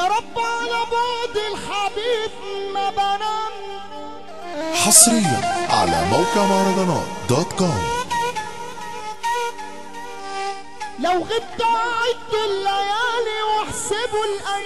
يا رب على بعد الحبيب ما بنام حصريا على موقع مهرجانات دوت كوم لو غبت عدوا الليالي واحسبوا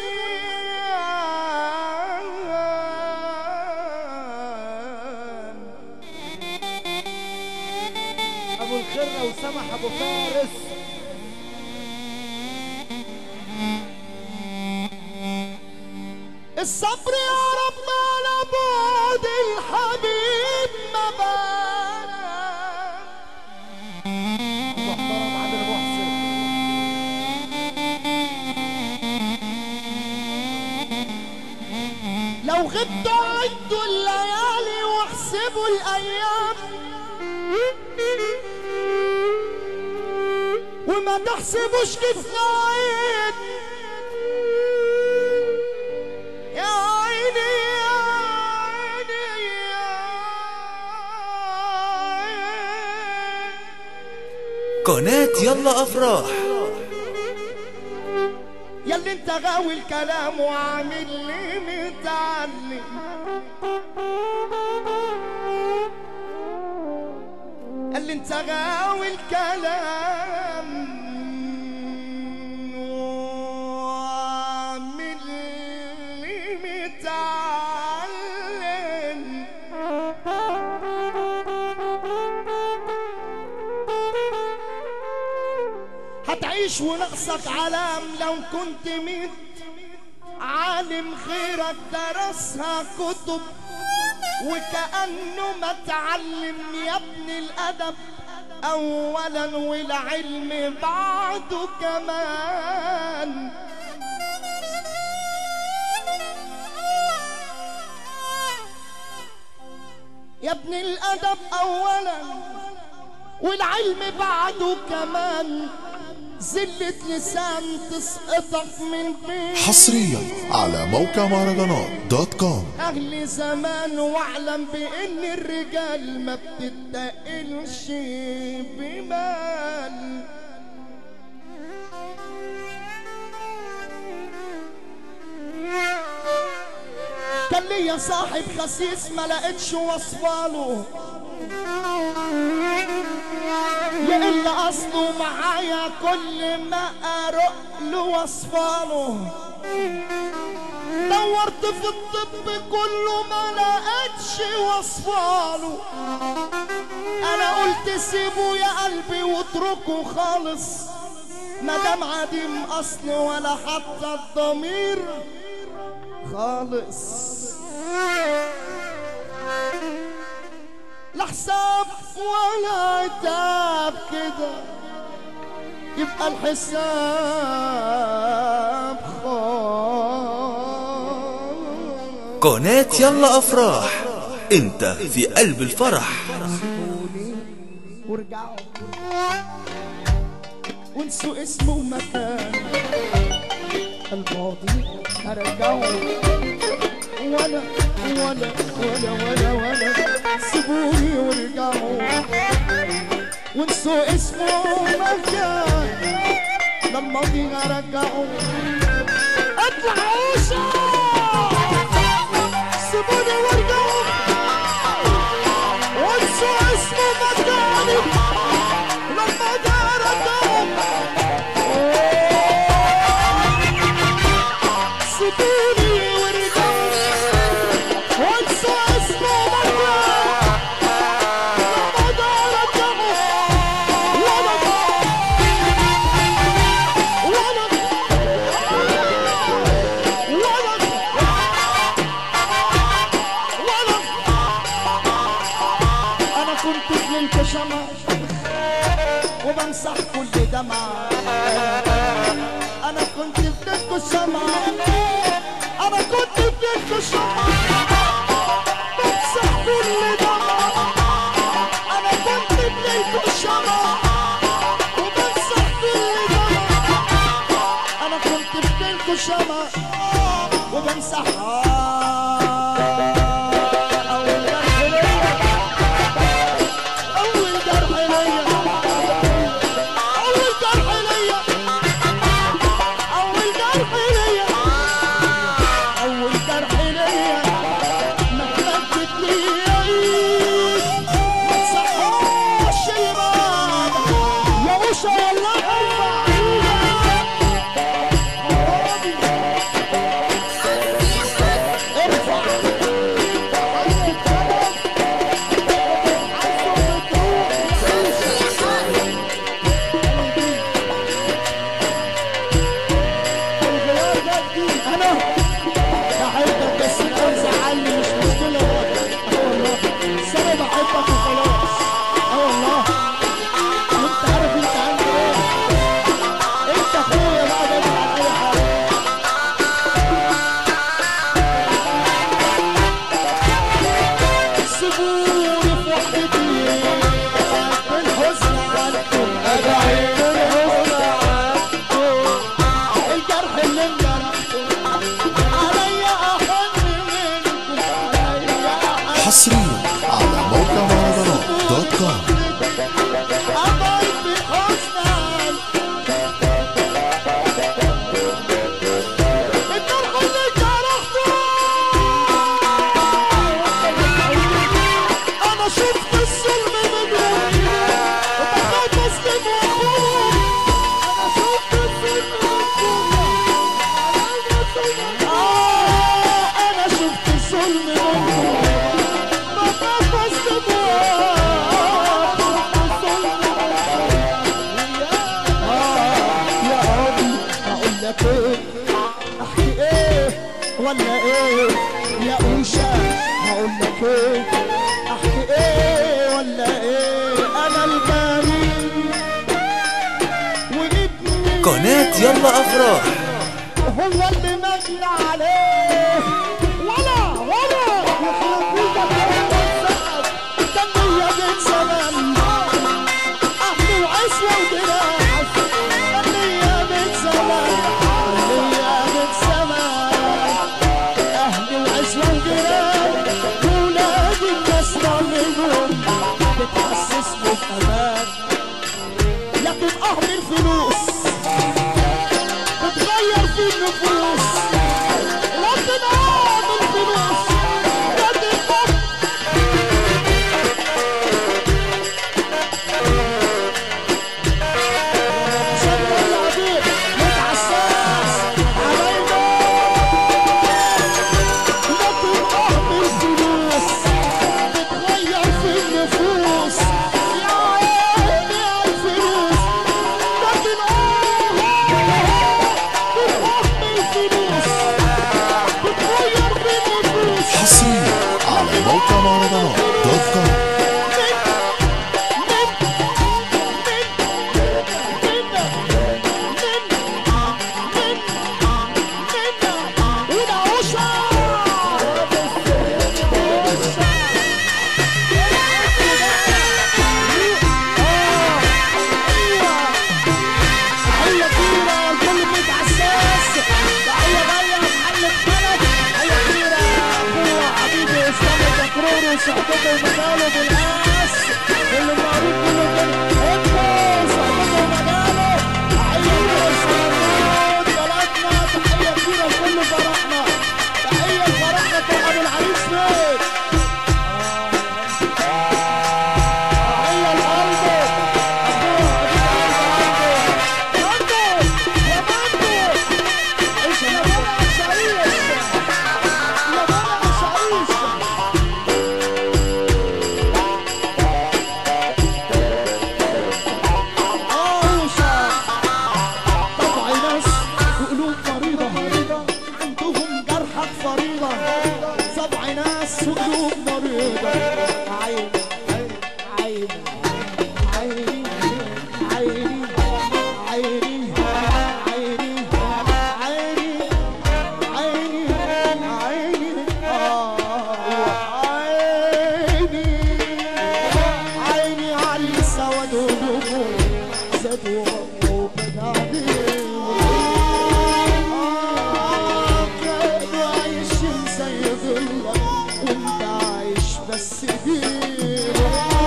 الايام ابو الخير وسمح ابو فارس الصبر يا رب على بعد الحبيب ما بنام محترم عادل محسن لو غبت عدوا الليالي واحسبوا الايام وما تحسبوش كفاية يا عيني يا عيني يا عيني قناة يلا أفراح ياللي انت غاوي الكلام وعامل لي متعلم اللي انت غاوي الكلام وعامل لي متعلم هتعيش ونقصك علام لو كنت ميت عالم غيرك درسها كتب وكأنه ما تعلم يا ابن الأدب أولا والعلم بعده كمان يا ابن الأدب أولا والعلم بعده كمان زلة لسان تسقطك من بين حصريا على موقع مهرجانات دوت كوم أهل زمان واعلم بإن الرجال ما بتتقلش بمال كان ليا صاحب خسيس ما لقيتش وصفاله يا إلا أصله معايا كل ما أروح له وصفاله دورت في الطب كله ما لقيتش وصفاله انا قلت سيبه يا قلبي واتركه خالص ما دام عديم اصل ولا حتى الضمير خالص لا حساب ولا عتاب كده يبقى الحساب خالص قناة يلا أفراح أنت في قلب الفرح سيبوني وارجعوا وانسوا اسمه ومكان الماضي هرجعه ولا ولا ولا ولا ولا سيبوني وارجعوا وانسوا اسمه ومكان الماضي هرجعه اطلعوا سيبوني وارجعوا وانسوا اسمه مكاني لما دارتهم سيبوني وارجعوا وانسوا اسمه مكاني لما دارتهم وانا وانا وانا وانا انا كنت في الكشمة وبمسح كل دمعة انا كنت في الكشمة انا كنت في الكشمة بمسح كل دمعة انا كنت في الكشمة وبمسح كل دمعة انا كنت في الكشمة وبمسحها اول جرح ليا اول جرح ليا اول جرح ليا اول جرح ليا قناة يلا أفراح هو اللي مجنى عليه ولا ولا يخرب بيتك يا السقف كان ليا بيت زمان اهلي وعشوه ودراع كان ليا بيت زمان كان ليا بيت زمان اهلي وعشوه ودراع ولادي الناس ضلمهم بتحسسني بامان لكن اهل الفلوس بتغير في النفوس لكن عام الفلوس لكن حب عشان العبيد متعساس علينا لكن عام الفلوس بتغير في النفوس يا عيني على الفلوس لكن حصريا على موقع مهرجانات دوت كوم تحية كبيرة لكل بيت عساس تحية غالية محل البلد تحية كبيرة أخويا حبيبي إسلام الدكرور وصحبته ومجاله بالقاس اللي معروف كله كده أنت صحبته ومجاله تحية كبيرة لصالونات بلدنا تحية كبيرة لكل فرحنا تحية لفرحنا طبعا العريس فين تحية لقلبه أخويا حبيب قلبه مندو يا مندو عيش يا بابا عيش يا بابا عيش عوشة طبع ناس وقلوب مريضة عندهم جرحك فريضة طبع ناس وقلوب مريضة عين عين عيني عيني عيني عيني عيني عيني عيني آه عيني عيني على السواد وقلوبه زاد وغمه بناديه آه كانوا عايشين زي ظلك وانت عايش بس بيه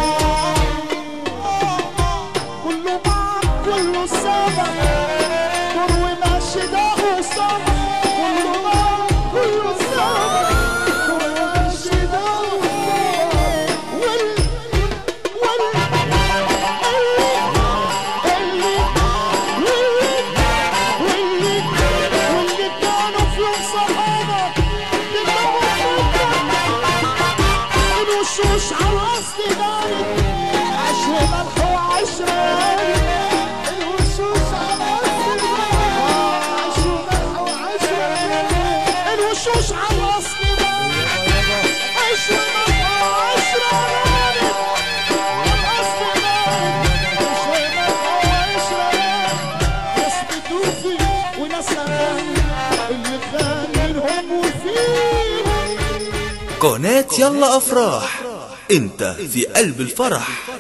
كله معك كله سبب دور وماشي ده قصاد كله معك كله سبب دور وماشي ده قصاد وال وال اللي اللي واللي واللي واللي كانوا في يوم صحابك كلهم الوشوش على القصد دارت عشر ملح وعشرة الوشوش على القصد دارت عشر ملح وعشرة الوشوش على القصد دارت عشر ملح وعشرة القصد دارت عشر ملح وعشرة ناس بتوفي وناس أمان اللي خان منهم وفيه قناة يلا أفراح انت في قلب الفرح